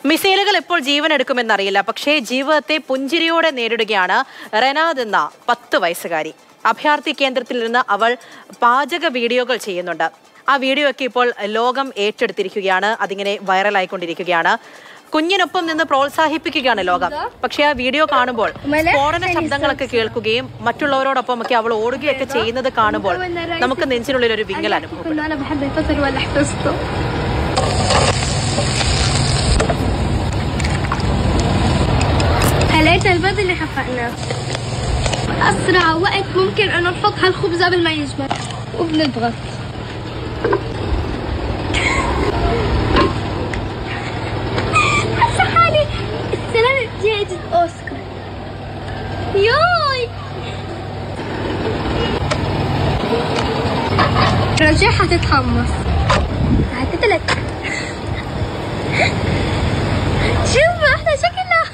മിസൈലുകൾ എപ്പോൾ ജീവൻ എടുക്കുമെന്നറിയില്ല പക്ഷേ ജീവിതത്തെ പുഞ്ചിരിയോടെ നേരിടുകയാണ് റെനാദ് എന്ന പത്ത് വയസ്സുകാരി അഭയാർത്ഥി കേന്ദ്രത്തിൽ നിന്ന് അവൾ പാചക വീഡിയോകൾ ചെയ്യുന്നുണ്ട് ആ വീഡിയോ ഒക്കെ ഇപ്പോൾ ലോകം ഏറ്റെടുത്തിരിക്കുകയാണ് അതിങ്ങനെ വൈറലായിക്കൊണ്ടിരിക്കുകയാണ് കുഞ്ഞിനൊപ്പം നിന്ന് പ്രോത്സാഹിപ്പിക്കുകയാണ് ലോകം പക്ഷേ ആ വീഡിയോ കാണുമ്പോൾ സ്ഫോടന ശബ്ദങ്ങളൊക്കെ കേൾക്കുകയും മറ്റുള്ളവരോടൊപ്പം ഒക്കെ അവൾ ഓടുകയൊക്കെ ചെയ്യുന്നത് കാണുമ്പോൾ നമുക്ക് നെഞ്ചിനുള്ളിൽ ഒരു വിങ്ങൽ അനുഭവം انه انا بحب الفطر ولا حفظته هلقيت البيض اللي خفقناه اسرع وقت ممكن انه نحط هالخبز قبل ما يجمد وبنضغط حاسه حالي استلمت جائزة اوسكار ياي رجع حتتحمص هتتلك شوف احلى شكلها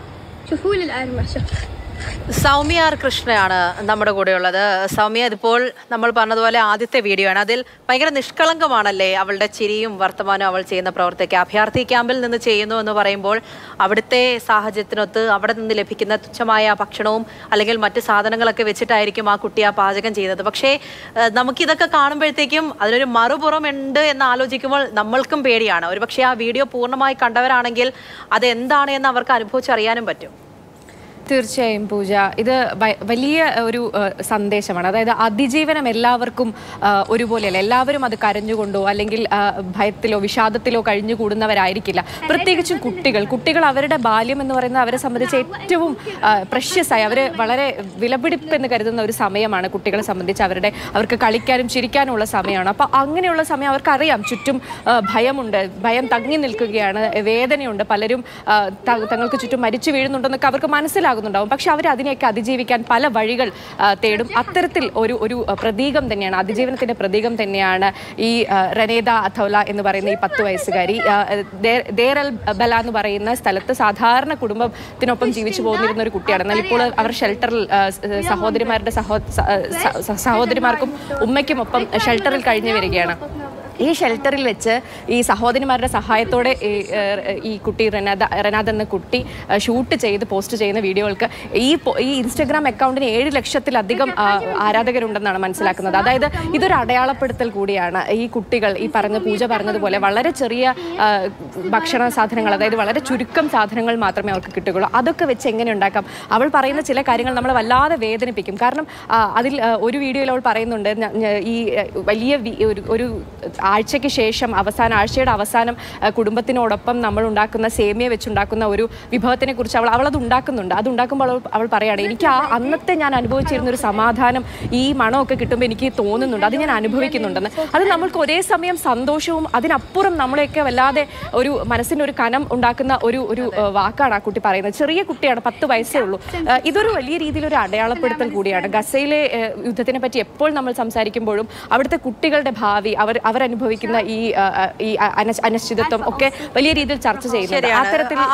شوفوا لي القرمة شوف സൗമ്യ ആർ കൃഷ്ണയാണ് നമ്മുടെ കൂടെയുള്ളത് സൗമ്യ ഇതിപ്പോൾ നമ്മൾ പറഞ്ഞതുപോലെ ആദ്യത്തെ വീഡിയോ ആണ് അതിൽ ഭയങ്കര നിഷ്കളങ്കമാണല്ലേ അവളുടെ ചിരിയും വർത്തമാനവും അവൾ ചെയ്യുന്ന പ്രവർത്തിക്ക് അഭയാർത്ഥി ക്യാമ്പിൽ നിന്ന് ചെയ്യുന്നു എന്ന് പറയുമ്പോൾ അവിടുത്തെ സാഹചര്യത്തിനൊത്ത് അവിടെ നിന്ന് ലഭിക്കുന്ന തുച്ഛമായ ഭക്ഷണവും അല്ലെങ്കിൽ മറ്റ് സാധനങ്ങളൊക്കെ വെച്ചിട്ടായിരിക്കും ആ കുട്ടി ആ പാചകം ചെയ്യുന്നത് പക്ഷേ ഏഹ്, നമുക്കിതൊക്കെ കാണുമ്പോഴത്തേക്കും അതിനൊരു മറുപുറം ഉണ്ട് എന്ന് ആലോചിക്കുമ്പോൾ നമ്മൾക്കും പേടിയാണ് ഒരുപക്ഷെ ആ വീഡിയോ പൂർണ്ണമായി കണ്ടവരാണെങ്കിൽ അത് എന്താണ് എന്ന് അവർക്ക് അനുഭവിച്ചറിയാനും പറ്റും തീർച്ചയായും പൂജ ഇത് വ- വലിയ ഒരു ഏഹ്, സന്ദേശമാണ് അതായത് അതിജീവനം എല്ലാവർക്കും ആഹ്, ഒരുപോലെയല്ല എല്ലാവരും അത് കരഞ്ഞുകൊണ്ടോ അല്ലെങ്കിൽ ആഹ്, ഭയത്തിലോ വിഷാദത്തിലോ കഴിഞ്ഞു കൂടുന്നവരായിരിക്കില്ല പ്രത്യേകിച്ചും കുട്ടികൾ കുട്ടികൾ അവരുടെ ബാല്യം എന്ന് പറയുന്നത് അവരെ സംബന്ധിച്ച് ഏറ്റവും പ്രഷ്യസ് ആയി അവർ വളരെ വിലപിടിപ്പെന്ന് കരുതുന്ന ഒരു സമയമാണ് കുട്ടികളെ സംബന്ധിച്ച് അവരുടെ അവർക്ക് കളിക്കാനും ചിരിക്കാനുമുള്ള സമയമാണ് അപ്പോൾ അങ്ങനെയുള്ള സമയം അവർക്കറിയാം ചുറ്റും ആ, ഭയമുണ്ട് ഭയം തങ്ങി നിൽക്കുകയാണ് വേദനയുണ്ട് പലരും ആ, ത- തങ്ങൾക്ക് ചുറ്റും മരിച്ചു വീഴുന്നുണ്ടെന്നൊക്കെ അവർക്ക് മനസ്സിലാകുന്നുണ്ടാവും പക്ഷെ അവർ അതിനെയൊക്കെ അതിജീവിക്കാൻ പല വഴികൾ ആ, തേടും അത്തരത്തിൽ ഒരു ഒരു ആ, പ്രതീകം തന്നെയാണ് അതിജീവനത്തിന്റെ പ്രതീകം തന്നെയാണ് ഈ ആ, റനേദ അഥൗല എന്ന് പറയുന്ന ഈ പത്ത് വയസ്സുകാരി ആ, ദേ- ദേർ അൽ ബല എന്ന് പറയുന്ന സ്ഥലത്ത് സാധാരണ കുടുംബത്തിനൊപ്പം ജീവിച്ചു പോകുന്നിരുന്ന ഒരു കുട്ടിയാണ് എന്നാൽ ഇപ്പോൾ അവർ ഷെൽട്ടറിൽ ആ, സ് സഹോദരിമാരുടെ സഹോ സ- സ- സ- സഹോദരിമാർക്കും ഉമ്മയ്ക്കുമൊപ്പം ഷെൽട്ടറിൽ കഴിഞ്ഞു വരികയാണ് ഈ ഷെൽട്ടറിൽ വെച്ച് ഈ സഹോദരിമാരുടെ സഹായത്തോടെ ഈ, ഏഹ്, ഈ കുട്ടി റെനാദ റെനാദ് എന്ന കുട്ടി ഏഹ്, ഷൂട്ട് ചെയ്ത് പോസ്റ്റ് ചെയ്യുന്ന വീഡിയോകൾക്ക് ഈ പോ- ഈ ഇൻസ്റ്റഗ്രാം അക്കൗണ്ടിന് ഏഴ് ലക്ഷത്തിലധികം ആ, ആരാധകരുണ്ടെന്നാണ് മനസ്സിലാക്കുന്നത് അതായത് ഇതൊരു അടയാളപ്പെടുത്തൽ കൂടിയാണ് ഈ കുട്ടികൾ ഈ പറഞ്ഞ പൂജ പറഞ്ഞതുപോലെ വളരെ ചെറിയ ആ, ഭക്ഷണ സാധനങ്ങൾ അതായത് വളരെ ചുരുക്കം സാധനങ്ങൾ മാത്രമേ അവർക്ക് കിട്ടുകയുള്ളൂ അതൊക്കെ വെച്ച് എങ്ങനെ ഉണ്ടാക്കാം അവൾ പറയുന്ന ചില കാര്യങ്ങൾ നമ്മളെ വല്ലാതെ വേദനിപ്പിക്കും കാരണം ആ, അതിൽ ആ, ഒരു വീഡിയോയിൽ അവൾ പറയുന്നുണ്ട് ഞ- ഞ- ഈ ആ, വലിയ വി- ഒരു ഒരു ആഴ്ചയ്ക്ക് ശേഷം അവസാന ആഴ്ചയുടെ അവസാനം ആ, കുടുംബത്തിനോടൊപ്പം നമ്മൾ ഉണ്ടാക്കുന്ന സേമിയ വെച്ചുണ്ടാക്കുന്ന ഒരു വിഭവത്തിനെ കുറിച്ച് അവൾ അവൾ അത് ഉണ്ടാക്കുന്നുണ്ട് അത് ഉണ്ടാക്കുമ്പോൾ അവൾ അവൾ പറയാണ് എനിക്ക് ആ അന്നത്തെ ഞാൻ അനുഭവിച്ചിരുന്ന ഒരു സമാധാനം ഈ മണമൊക്കെ കിട്ടുമ്പോൾ എനിക്ക് തോന്നുന്നുണ്ട് അത് ഞാൻ അനുഭവിക്കുന്നുണ്ടെന്ന് അത് നമ്മൾക്ക് ഒരേ സമയം സന്തോഷവും അതിനപ്പുറം നമ്മളെയൊക്കെ വല്ലാതെ ഒരു മനസ്സിന് ഒരു കനം ഉണ്ടാക്കുന്ന ഒരു ഒരു ആ, വാക്കാണ് ആ കുട്ടി പറയുന്നത് ചെറിയ കുട്ടിയാണ് പത്ത് വയസ്സേ ഉള്ളൂ ആ, ഇതൊരു വലിയ രീതിയിലൊരു അടയാളപ്പെടുത്തൽ കൂടിയാണ് ഗസയിലെ ആ, യുദ്ധത്തിനെ പറ്റി എപ്പോൾ നമ്മൾ സംസാരിക്കുമ്പോഴും അവിടുത്തെ കുട്ടികളുടെ ഭാവി അവർ അവരനുഭവിക്കുന്ന ഈ ആ, ആ, ഈ അന- അനിശ്ചിതത്വം ഒക്കെ വലിയ രീതിയിൽ ചർച്ച ചെയ്യുന്നുണ്ട് ശരിയാണ്. അത്തരത്തിൽ